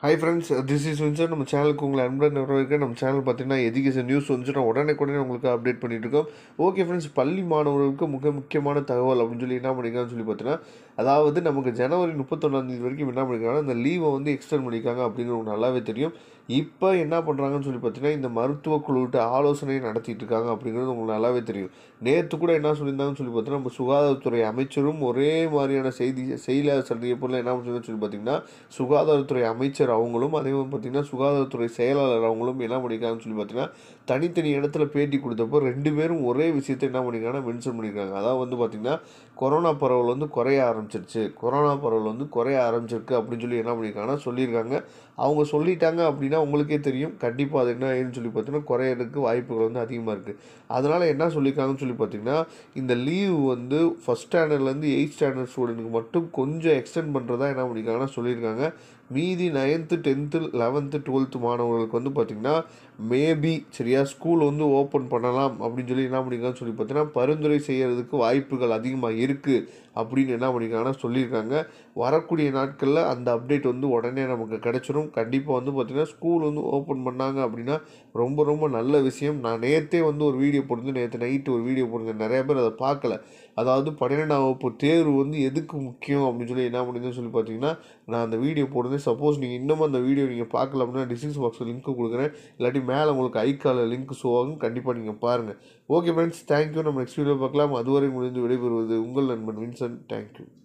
hi friends this is Winsor நம்ம சேனலுக்கு உங்களை அன்புடன் வரவேற்க நம்ம சேனல் பார்த்தீங்கன்னா எஜுகேஷன் நியூஸ் வந்துச்சுன்னா உடனே உடனே உங்களுக்கு அப்டேட் பண்ணிட்டு இருக்கோம் ஓகே ஃப்ரெண்ட்ஸ் பள்ளி மாணவர்களுக்கு மிக முக்கியமான தகவல் அப்படின்னு சொல்லி என்ன பண்ணிருக்காங்கன்னு சொல்லி பார்த்தீங்கன்னா அதாவது நமக்கு ஜனவரி முப்பத்தொன்னாம் தேதி வரைக்கும் என்ன பண்ணிருக்காங்க இந்த லீவை வந்து எக்ஸ்டெண்ட் பண்ணியிருக்காங்க அப்படின்னு உங்களுக்கு நல்லாவே தெரியும் இப்போ என்ன பண்ணுறாங்கன்னு சொல்லி பார்த்தீங்கன்னா இந்த மருத்துவ குழுவிட்ட ஆலோசனை நடத்திட்டு இருக்காங்க அப்படிங்கிறது உங்களுக்கு நல்லாவே தெரியும் நேற்று கூட என்ன சொல்லியிருந்தாங்கன்னு சொல்லி பார்த்தீங்கன்னா நம்ம சுகாதாரத்துறை அமைச்சரும் ஒரே மாதிரியான செய்தி செயலாளர் சந்தியை போல என்ன சொல்லியிருந்தாங்கன்னு சொல்லி பார்த்தீங்கன்னா சுகாதாரத்துறை அமைச்சர் அவங்களும் அதே மாதிரி பார்த்தீங்கன்னா சுகாதாரத்துறை செயலாளர் அவங்களும் என்ன பண்ணியிருக்காங்கன்னு சொல்லி பார்த்தீங்கன்னா தனித்தனி இடத்துல பேட்டி கொடுத்தப்போ ரெண்டு பேரும் ஒரே விஷயத்தை என்ன பண்ணியிருக்காங்கன்னா மென்ஷன் பண்ணியிருக்காங்க அதாவது வந்து பார்த்தீங்கன்னா கொரோனா பரவல் வந்து குறைய ஆரம்பிச்சிருச்சு கொரோனா பரவல் வந்து குறைய ஆரம்பிச்சிருக்கு அப்படின்னு சொல்லி என்ன பண்ணியிருக்காங்கன்னா சொல்லியிருக்காங்க அவங்க சொல்லிட்டாங்க அப்படின்னா உங்களுக்கே தெரியும் கண்டிப்பாக அது என்ன ஏன்னு சொல்லி பார்த்தீங்கன்னா குறையறதுக்கு வாய்ப்புகள் வந்து அதிகமாக இருக்குது அதனால் என்ன சொல்லியிருக்காங்கன்னு சொல்லி பார்த்தீங்கன்னா இந்த லீவ் வந்து ஃபஸ்ட் ஸ்டாண்டர்ட்லேருந்து எயிட் ஸ்டாண்டர்ட் ஸ்டூடெண்ட்டுக்கு மட்டும் கொஞ்சம் எக்ஸ்டெண்ட் பண்ணுறதா என்ன பண்ணியிருக்காங்கன்னா சொல்லியிருக்காங்க மீதி நைன்த்து டென்த்து லெவன்த்து டுவெல்த்து மாணவர்களுக்கு வந்து பார்த்திங்கன்னா மேபி சரியா ஸ்கூல் வந்து ஓப்பன் பண்ணலாம் அப்படின்னு சொல்லி என்ன பண்ணியிருக்காங்கன்னு சொல்லி பார்த்தீங்கன்னா பரிந்துரை செய்கிறதுக்கு வாய்ப்புகள் அதிகமாக இருக்குது அப்படின்னு என்ன பண்ணியிருக்காங்கன்னா சொல்லியிருக்காங்க வரக்கூடிய நாட்களில் அந்த அப்டேட் வந்து உடனே நமக்கு கிடச்சிரும் கண்டிப்பாக வந்து பார்த்திங்கன்னா ஸ்கூல் வந்து ஓப்பன் பண்ணாங்க அப்படின்னா ரொம்ப ரொம்ப நல்ல விஷயம் நான் நேற்றே வந்து ஒரு வீடியோ போட்டிருந்தேன் நேற்று நைட்டு ஒரு வீடியோ போட்டிருந்தேன் நிறைய பேர் அதை பார்க்கல அதாவது பன்னிரெண்டாம் வகுப்பு தேர்வு வந்து எதுக்கு முக்கியம் அப்படின்னு சொல்லி என்ன பண்ணிருந்தேன்னு சொல்லி பார்த்தீங்கன்னா நான் அந்த வீடியோ போட்டிருந்தேன் சப்போஸ் நீங்கள் இன்னமும் அந்த வீடியோ நீங்கள் பார்க்கல அப்படின்னா டிஸ்கிரிப்ஷன் பாக்ஸில் லிங்க் கொடுக்குறேன் இல்லாட்டி மேலே உங்களுக்கு ஐக்கால லிங்க் ஷோ ஆகும் கண்டிப்பாக நீங்கள் பாருங்கள் ஓகே ஃப்ரெண்ட்ஸ் தேங்க்யூ நம்ம நெக்ஸ்ட் வீடியோ பார்க்கலாம் அதுவரை முடிந்து விடைபெறுவது உங்கள் நண்பன் வின்சன் தேங்க்யூ